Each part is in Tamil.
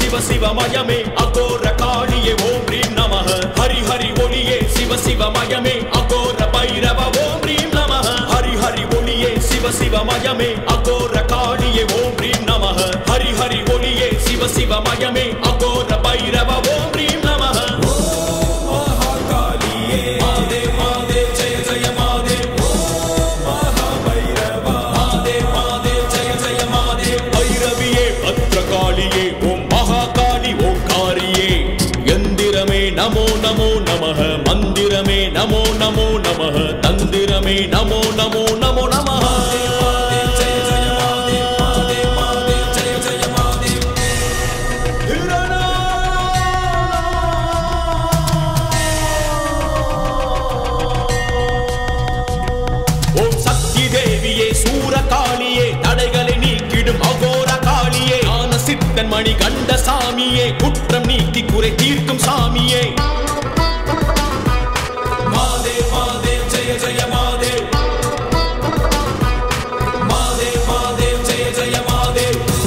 சிவ சிவமயமே அகோர காளியே ஓம் ரீம் நமः ஹரி ஹரி ஒளியே சிவ சிவமயமே அகோர பைரவ ஓம் ரீம் நமः ஹரி ஹரி ஒளியே சிவ சிவமயமே அகோர காளியே ஓம் ரீம் நமः ஹரி ஹரி ஒளியே சிவ சிவமயமே அகோர பைரவ ஓம் ரீம் நமः மகாகாளியே மாதே மாதே ஜெய ஜெய மாதே மாதே மாதே ஜெய ஜெய மாதே பைரவியே பத்ரகாளியே ஓம் மகாகாளி ஓங்காரியே எந்திரமே நமோ நமோ நமः மந்திரமே நமோ நமோ நமः தந்திரமே நமோ நமோ நமோ நமः ஜெய ஜெய மாதே மாதே மாதே ஜெய ஜெய மாதே ஓம் சக்தி தேவியே சூரகாளியே தடைகளை நீக்கிடும் அகோர காளியே ஞான சித்தன் மணி கண்ட சாமியே குற்றம் நீக்கி குறை தீர்க்கும் சாமியே மாதே மாதே ஜெய ஜெய மாதே மாதே மாதே ஜெய ஜெய மாதே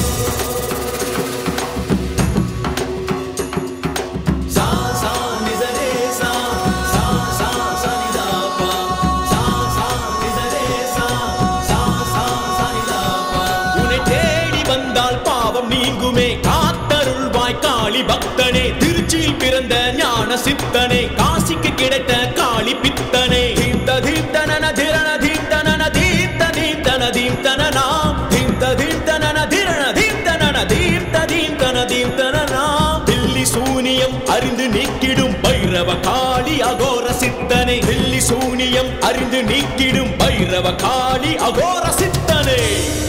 சா சா நிசரே சா சா சா சா நிதா பா சா சா நிசரே சா சா சா சா நிதா பா உன்னை தேடி வந்தால் பாவம் நீங்குமே காத்தருள்வாய் காளி பக்தனே திருச்சியில் பிறந்த ஞான சித்தனே காசிக்கு கிடைத்த காளி பித்தனே தீர்த்த தீர்த்தனன திரண தீர்த்தனன தீர்த்த தீர்த்தன தீர்த்தனனா தீர்த்த தீர்த்தனன திரண தீர்த்தனன தீர்த்த தீர்த்தன தீர்த்தனனா தில்லி சூனியம் அறிந்து நீக்கிடும் பைரவ காளி அகோர சித்தனே தில்லி சூனியம் அறிந்து நீக்கிடும் பைரவ காளி அகோர சித்தனே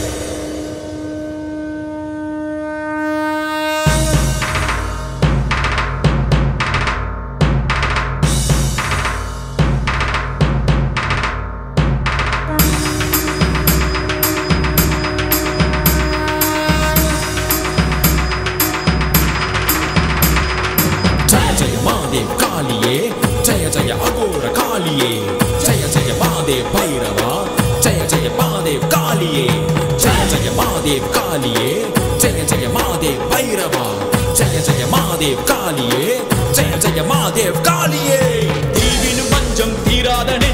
ஜய ஜய மாதேவ் காளியே ஜய ஜய அகோர காளியே ஜய ஜய மாதேவ் பைரவா ஜய ஜய மாதேவ் காளியே ஜய ஜய மாதேவ் காளியே ஜய ஜய மாதேவ் பைரவா ஜய ஜய மாதேவ் காளியே ஜய ஜய மாதேவ் காளியே தீவினும் பஞ்சம் தீராத நெஞ்சம்